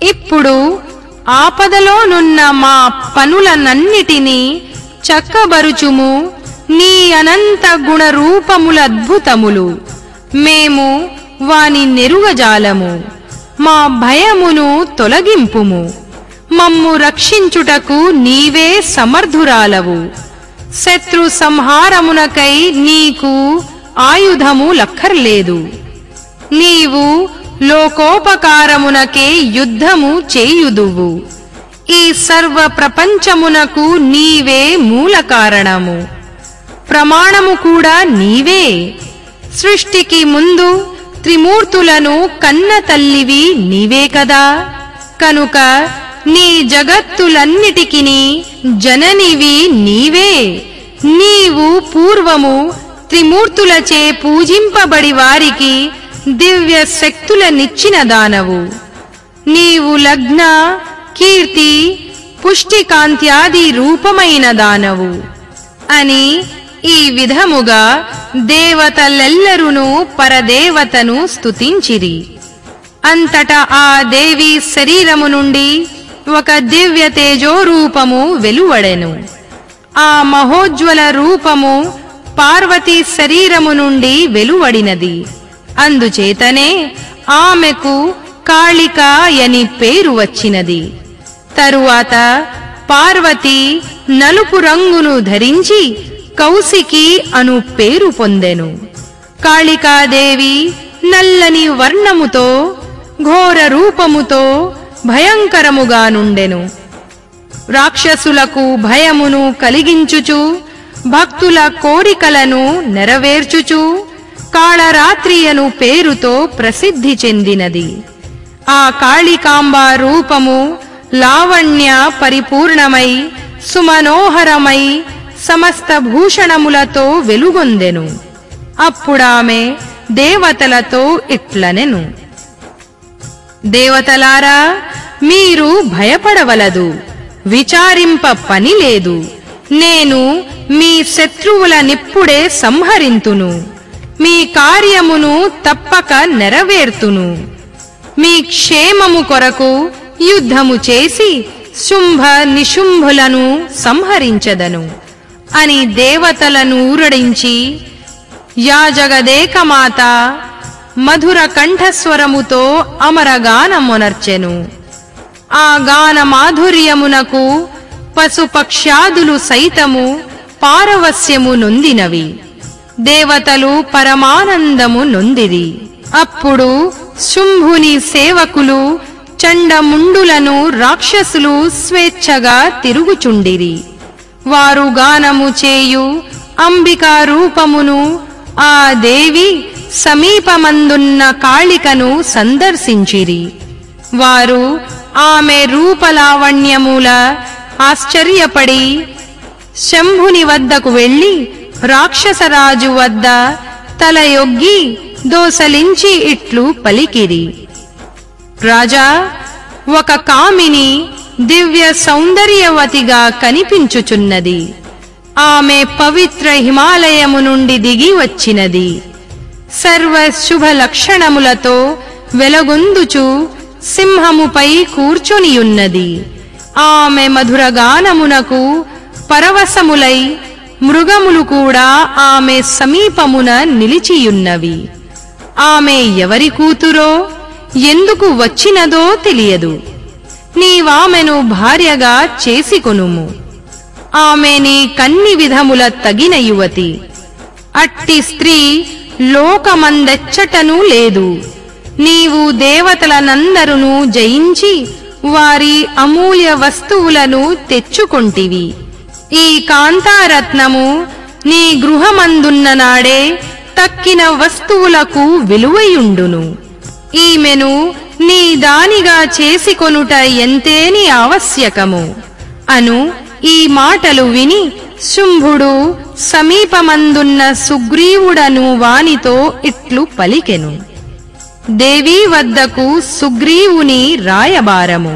ఇప్పుడు ఆపదలోనున్న మా పనులనన్నిటినీ చక్కబరుచుము నీ అనంత గుణ రూపములద్భుతములు మేము వాని నెరుగజాలము మా భయమును తొలగింపుము మమ్ము రక్షించుటకు నీవే సమర్థురాలవు శత్రు సంహారమునకై నీకు ఆయుధము లక్కర్లేదు నీవు లోకోపకారమునకే యుద్ధము చేయుదువు ఈ సర్వ ప్రపంచమునకు నీవే మూల కారణము ప్రమాణము కూడా నీవే సృష్టికి ముందు త్రిమూర్తులను కన్న తల్లివి నీవే కదా కనుక నీ జగత్తులన్నిటికిని జననివి నీవే నీవు పూర్వము త్రిమూర్తులచే పూజింపబడి వారికి దివ్య శక్తులనిచ్చిన దానవు నీవు లగ్న కీర్తి పుష్టికాంత్యాది రూపమైన దానవు అని ఈ విధముగా దేవతలెల్లరును పరదేవతను స్తుతించిరి అంతటా ఆ దేవి శరీరము నుండి ఒక దివ్య తేజో రూపము వెలువడెను ఆ మహోజ్వల రూపము పార్వతీ శరీరము నుండి వెలువడినది అందుచేతనే ఆమెకు కాళిక అని పేరు వచ్చినది తరువాత పార్వతి నలుపు రంగును ధరించి కౌశికి అను పేరు పొందెను కాళికాదేవి నల్లని వర్ణముతో ఘోర రూపముతో భయంకరముగా నుండెను రాక్షసులకు భయమును కలిగించుచు భక్తుల కోరికలను నెరవేర్చుచు కాళరాత్రియను పేరుతో ప్రసిద్ధి చెందినది ఆ కాళికాంబ రూపము లావణ్య పరిపూర్ణమై సుమనోహరమై సమస్త భూషణములతో వెలుగొందెను అప్పుడామె దేవతలతో ఇట్లనెను దేవతలారా మీరు భయపడవలదు విచారింప పని లేదు నేను మీ శత్రువుల నిప్పుడే సంహరింతును మీ కార్యమును తప్పక నెరవేర్తును మీ క్షేమము కొరకు యుద్ధము చేసి శుంభ నిశుంభులను సంహరించదను అని దేవతలను ఊరడించి యాజగదేకమాత మధుర కంఠస్వరముతో అమరగానమునర్చెను ఆ గాన మాధుర్యమునకు పశుపక్ష్యాదులు సైతము పారవస్యము నొందినవి దేవతలు పరమానందము నొందిరి అప్పుడు శుంభుని సేవకులు చండముండులను రాక్షసులు స్వేచ్ఛగా తిరుగుచుండిరి వారు గానము చేయు అంబికా రూపమును ఆ దేవి సమీపమందున్న కాళికను సందర్శించిరి వారు ఆమె రూపలావణ్యముల ఆశ్చర్యపడి శంభుని వద్దకు వెళ్లి రాక్షసరాజు వద్ద తలయొగ్గి దోసలించి ఇట్లు పలికిరి రాజా ఒక కామిని దివ్య సౌందర్యవతిగా కనిపించుచున్నది ఆమె పవిత్ర హిమాలయము నుండి దిగి వచ్చినది సర్వ శుభ లక్షణములతో వెలగొందుచు సింహముపై కూర్చొనియున్నది ఆమె మధురగానమునకు పరవశములై మృగములు కూడా ఆమె సమీపమున నిలిచియున్నవి ఆమె ఎవరి కూతురో ఎందుకు వచ్చినదో తెలియదు నీవామెను భార్యగా చేసుకొనుము ఆమె నీ కన్ని విధముల తగిన యువతి అట్టి స్త్రీ లోకమందెచ్చటనూ లేదు నీవు దేవతలనందరును జయించి వారి అమూల్య వస్తువులను తెచ్చుకొంటివి ఈ కాంతారత్నము నీ గృహమందున్న నాడే తక్కిన వస్తువులకు విలువయుండును ఈమెను నీ దానిగా చేసుకొనుట ఎంతేని ఆవశ్యకము అను ఈ మాటలు విని శుంభుడు సమీపమందున్న సుగ్రీవుడను వానితో ఇట్లు పలికెను దేవీ వద్దకు సుగ్రీవుని రాయబారము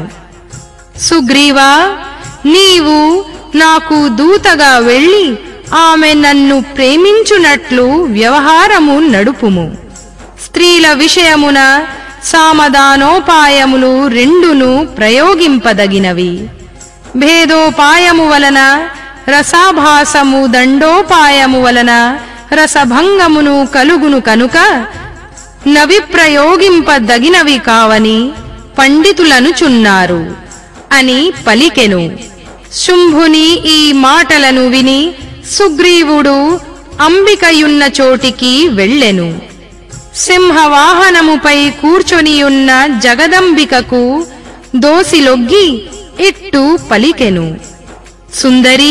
సుగ్రీవా నీవు నాకు దూతగా వెళ్ళి ఆమె నన్ను ప్రేమించునట్లు వ్యవహారము నడుపుము స్త్రీల విషయమున సామదానోపాయములు రెండును ప్రయోగింపదగినవి భేదోపాయము వలన రసాభాసము దండోపాయము వలన రసభంగమును కలుగును కనుక నవి ప్రయోగింపదగినవి కావని పండితులనుచున్నారు అని పలికెను శుంభుని ఈ మాటలను విని సుగ్రీవుడు అంబికయున్న చోటికి వెళ్ళెను సింహవాహనముపై కూర్చొనియున్న జగదంబికకు దోసిలొగ్గి ఇట్టు పలికెను సుందరీ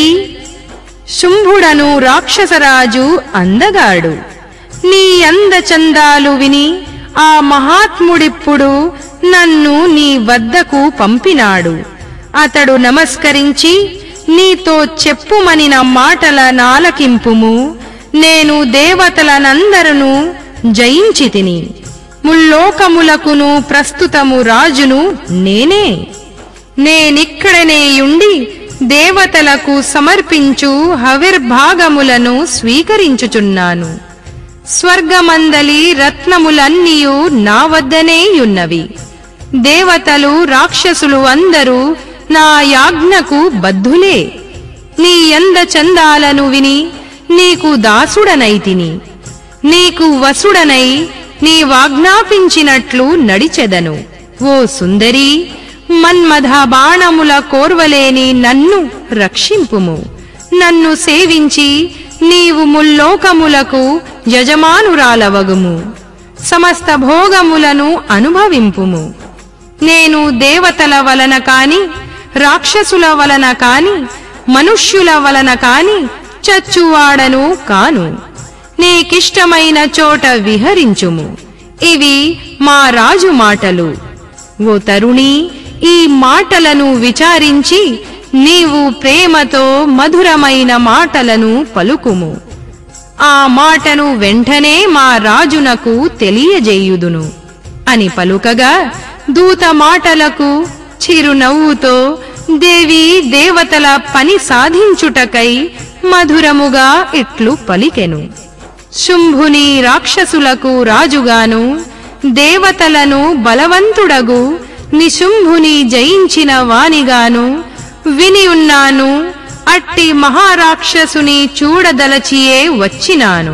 శుంభుడను రాక్షసరాజు అందగాడు నీ అందచందాలు విని ఆ మహాత్ముడిప్పుడు నన్ను నీ వద్దకు పంపినాడు అతడు నమస్కరించి నీతో చెప్పుమనిన మాటల నాలకింపుము నేను దేవతలనందరను జయించి తిని ముల్లోకములకును ప్రస్తుతము రాజును నేనే నేనిక్కడనేయుండి దేవతలకు సమర్పించు హవిర్భాగములను స్వీకరించుచున్నాను స్వర్గమందలి రత్నములన్నీయు నా వద్దనేయున్నవి దేవతలు రాక్షసులు అందరూ నా యాజ్ఞకు బద్ధులే నీ ఎంద చందాలను విని నీకు దాసుడనైతిని నీకు వసుడనై నీ వాజ్ఞాపించినట్లు నడిచెదను ఓ సుందరీ మన్మథ బాణముల కోర్వలేని నన్ను రక్షింపుము నన్ను సేవించి నీవు ముల్లోకములకు యజమానురాలవగుము సమస్త భోగములను అనుభవింపుము నేను దేవతల వలన కాని రాక్షసుల వలన కాని మనుష్యుల వలన కాని చచ్చువాడను కాను నీకిష్టమైన చోట విహరించుము ఇవి మా రాజు మాటలు ఓ తరుణి ఈ మాటలను విచారించి నీవు ప్రేమతో మధురమైన మాటలను పలుకుము ఆ మాటను వెంటనే మా రాజునకు తెలియజేయుదును అని పలుకగా దూత మాటలకు చిరునవ్వుతో దేవి దేవతల పని సాధించుటకై మధురముగా ఇట్లు పలికెను శుంభుని రాక్షసులకు రాజుగాను దేవతలను బలవంతుడగు నిశుంభుని జయించిన వానిగాను వినియున్నాను అట్టి మహారాక్షసుని చూడదలచియే వచ్చినాను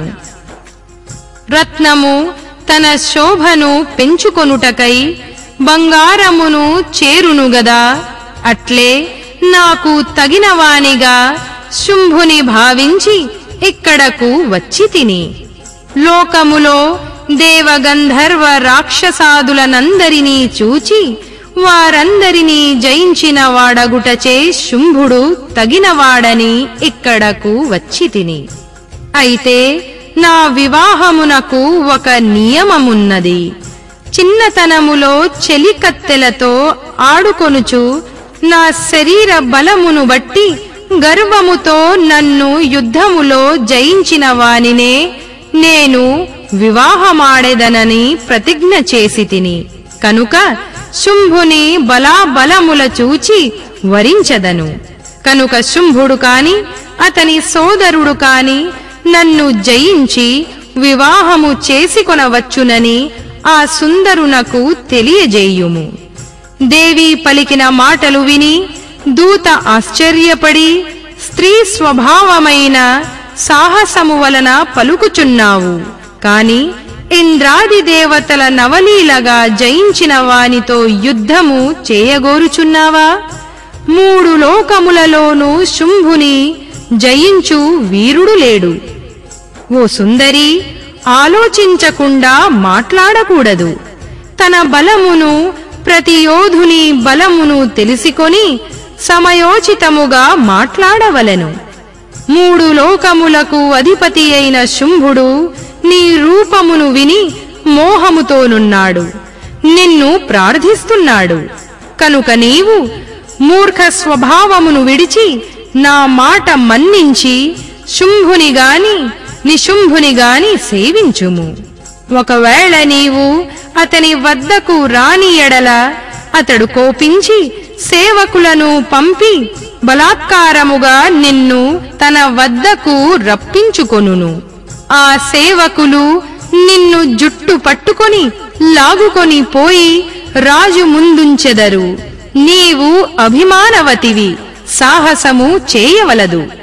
రత్నము తన శోభను పెంచుకొనుటకై బంగారమును చేరును గదా అట్లే నాకు తగినవానిగా శుంభుని భావించి ఇక్కడకు వచ్చి తిని లోకములో దేవగంధర్వ రాక్షసాదులనందరినీ చూచి వారందరినీ జయించిన వాడగుటచే శుంభుడు తగినవాడని ఇక్కడకు వచ్చి తిని అయితే నా వివాహమునకు ఒక నియమమున్నది చిన్నతనములో చెలికత్తెలతో ఆడుకొనుచు నా శరీర బలమును బట్టి గర్వముతో నన్ను యుద్ధములో జయించిన వానినే నేను వివాహమాడెదనని ప్రతిజ్ఞ చేసి తిని కనుక శుంభుని బలాబలముల చూచి వరించదను కనుక శుంభుడు కాని అతని సోదరుడు కాని నన్ను జయించి వివాహము చేసుకొనవచ్చునని ఆ సుందరునకు తెలియజేయుము దేవి పలికిన మాటలు విని దూత ఆశ్చర్యపడి స్త్రీ స్వభావమైన సాహసము వలన పలుకుచున్నావు కాని ఇంద్రాది దేవతల నవలీలగా జయించిన వానితో యుద్ధము చేయగోరుచున్నావా మూడు లోకములలోనూ శుంభుని జయించు వీరుడు లేడు ఓ సుందరి ఆలోచించకుండా మాట్లాడకూడదు తన బలమును ప్రతి యోధుని బలమును తెలిసికొని సమయోచితముగా మాట్లాడవలెను మూడు లోకములకు అధిపతి అయిన శుంభుడు నీ రూపమును విని మోహముతోనున్నాడు నిన్ను ప్రార్థిస్తున్నాడు కనుక నీవు మూర్ఖ స్వభావమును విడిచి నా మాట మన్నించి శుంభుని గాని నిశుంభుని గాని సేవించుము ఒకవేళ నీవు అతని వద్దకు రాని ఎడల అతడు కోపించి సేవకులను పంపి బలాత్కారముగా నిన్ను తన వద్దకు రప్పించుకొనును ఆ సేవకులు నిన్ను జుట్టు పట్టుకొని లాగుకొని పోయి రాజు ముందుంచెదరు నీవు అభిమానవతివి సాహసము చేయవలదు